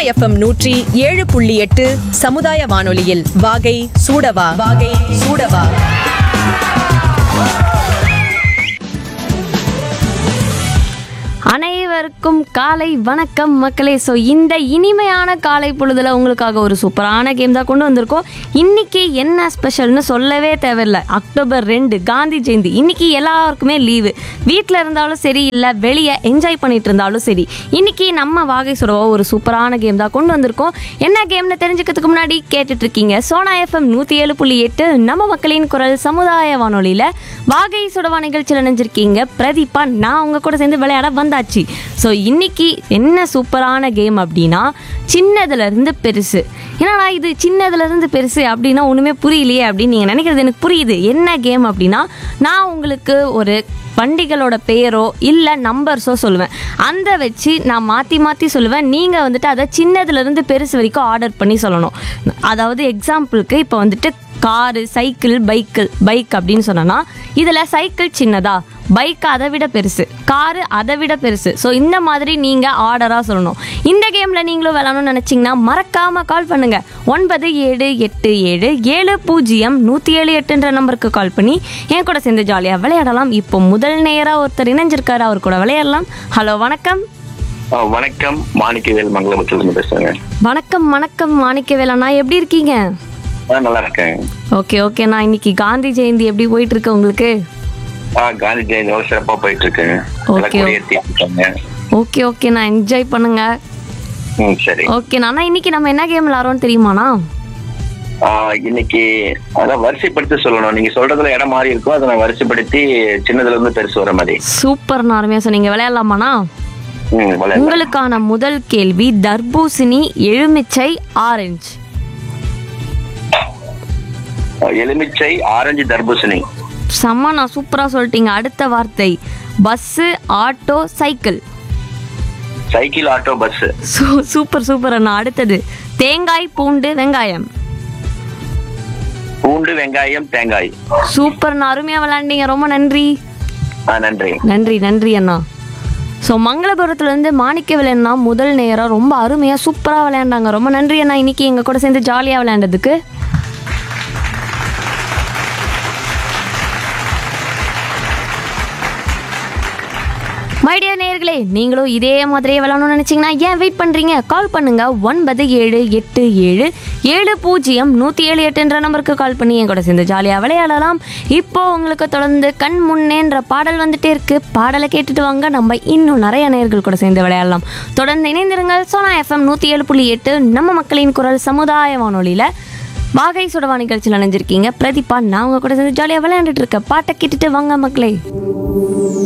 FM நூற்றி ஏழு புள்ளி எட்டு சமுதாய வானொலியில் வாகை சூடவா வாகை சூடவா அனைவருக்கும் காலை வணக்கம் மக்களே ஸோ இந்த இனிமையான காலை பொழுதுல உங்களுக்காக ஒரு சூப்பரான கேம் தான் கொண்டு வந்திருக்கோம் இன்னைக்கு என்ன ஸ்பெஷல்னு சொல்லவே தேவையில்லை அக்டோபர் ரெண்டு காந்தி ஜெயந்தி இன்னைக்கு எல்லாருக்குமே லீவு வீட்டில் இருந்தாலும் சரி இல்லை வெளியே என்ஜாய் பண்ணிட்டு இருந்தாலும் சரி இன்னைக்கு நம்ம வாகை சுடவோ ஒரு சூப்பரான கேம் தான் கொண்டு வந்திருக்கோம் என்ன கேம்னு தெரிஞ்சுக்கிறதுக்கு முன்னாடி கேட்டுட்டு இருக்கீங்க சோனா எஃப்எம் நூற்றி ஏழு புள்ளி எட்டு நம்ம மக்களின் குரல் சமுதாய வானொலியில் வாகை சுடவா நிகழ்ச்சியில் நினைஞ்சிருக்கீங்க பிரதீபா நான் உங்க கூட சேர்ந்து விளையாட வந்தாச்சு ஸோ இன்னைக்கு என்ன சூப்பரான கேம் அப்படின்னா சின்னதுல இருந்து பெருசு என்னடா இது சின்னதுல இருந்து பெருசு அப்படின்னா ஒண்ணுமே புரியலையே அப்படின்னு நீங்க நினைக்கிறது எனக்கு புரியுது என்ன கேம் அப்படின்னா நான் உங்களுக்கு ஒரு வண்டிகளோட பெயரோ இல்லை நம்பர்ஸோ சொல்லுவேன் அந்த வச்சு நான் மாற்றி மாற்றி சொல்லுவேன் நீங்கள் வந்துட்டு அதை சின்னதுலேருந்து பெருசு வரைக்கும் ஆர்டர் பண்ணி சொல்லணும் அதாவது எக்ஸாம்பிளுக்கு இப்போ வந்துட்டு காரு சைக்கிள் பைக்கிள் பைக் அப்படின்னு சொன்னோன்னா இதில் சைக்கிள் சின்னதா பைக் அதை விட பெருசு காரு அதை விட பெருசு ஸோ இந்த மாதிரி நீங்கள் ஆர்டராக சொல்லணும் இந்த கேமில் நீங்களும் விளாடணும்னு நினச்சிங்கன்னா மறக்காமல் கால் பண்ணுங்கள் ஒன்பது ஏழு எட்டு ஏழு ஏழு பூஜ்ஜியம் நூற்றி ஏழு எட்டுன்ற நம்பருக்கு கால் பண்ணி என் கூட சேர்ந்து ஜாலியாக விளையாடலாம் இப்போ முதல் நேராக ஒருத்தர் இணைஞ்சிருக்காரு அவர் கூட விளையாடலாம் ஹலோ வணக்கம் ஆ, வணக்கம் மாணிக்கவேல் மங்களபுரத்துல பேசுறேங்க வணக்கம் வணக்கம் மாணிக்கவேலண்ணா எப்படி இருக்கீங்க ஆ, நல்லா இருக்கேன் ஓகே ஓகேண்ணா இன்னைக்கு காந்தி ஜெயந்தி எப்படி போயிட்டு இருக்கு உங்களுக்கு ஆ காந்தி ஜெயந்தி எவ்வளவு சிறப்பா போயிட்டு இருக்குங்க எல்லாம் Okay. கொடியேத்தி இருக்காங்க ஓகே ஓகேண்ணா என்ஜாய் பண்ணுங்க ம் சரி ஓகேண்ணா அண்ணா இன்னைக்கு நம்ம என்ன கேம் விளாட்றோம்னு தெரியுமாண்ணா ஆ, இன்னைக்கு அதான் வரிசைப்படுத்தி சொல்லணும் நீங்க சொல்றதுல இடம் மாறி இருக்கும் அதை நான் வரிசைப்படுத்தி சின்னதுல இருந்து பெருசு வர மாதிரி சூப்பர்ண்ணா அருமையாக சொன்னீங்க விளையாடலாமாண்ணா ம் விளையாடலாம். உங்களுக்கான முதல் கேள்வி தர்பூசணி எலுமிச்சை ஆரஞ்சு ஆ, எலுமிச்சை ஆரஞ்சு தர்பூசணி செம்மண்ணா சூப்பராக சொல்லிட்டீங்க அடுத்த வார்த்தை bus auto cycle cycle auto bus சூ சூப்பர் சூப்பர் அண்ணா அடுத்தது தேங்காய் பூண்டு வெங்காயம் பூண்டு வெங்காயம் தேங்காய் சூப்பர்ண்ணா அருமையாக விளையாண்டீங்க ரொம்ப நன்றி ஆ நன்றி நன்றி நன்றி அண்ணா ஸோ மங்களபுரத்துலேருந்து மாணிக்க அண்ணா முதல் நேரம் ரொம்ப அருமையாக சூப்பராக விளையாண்டாங்க ரொம்ப நன்றி அண்ணா இன்னைக்கு எங்கள் கூட சேர்ந்து ஜாலியாக விளையாண்டதுக்கு மைடியா நேயர்களே நீங்களும் இதே மாதிரியே விளாடணும்னு நினச்சிங்கன்னா ஏன் வெயிட் பண்ணுறீங்க கால் பண்ணுங்க ஒன்பது ஏழு எட்டு ஏழு ஏழு பூஜ்ஜியம் நூற்றி ஏழு எட்டுன்ற நம்பருக்கு கால் பண்ணி என் கூட சேர்ந்து ஜாலியாக விளையாடலாம் இப்போ உங்களுக்கு தொடர்ந்து கண் முன்னேன்ற பாடல் வந்துட்டே இருக்கு பாடலை கேட்டுட்டு வாங்க நம்ம இன்னும் நிறைய நேயர்கள் கூட சேர்ந்து விளையாடலாம் தொடர்ந்து இணைந்திருங்கள் சோனா எஃப்எம் நூற்றி ஏழு புள்ளி எட்டு நம்ம மக்களின் குரல் சமுதாய வானொலியில் வாகை சுடவா நிகழ்ச்சியில் நினைஞ்சிருக்கீங்க பிரதீபா நான் உங்க கூட சேர்ந்து ஜாலியாக விளையாண்டுட்டு இருக்க பாட்டை கேட்டுட்டு வாங்க மக்களே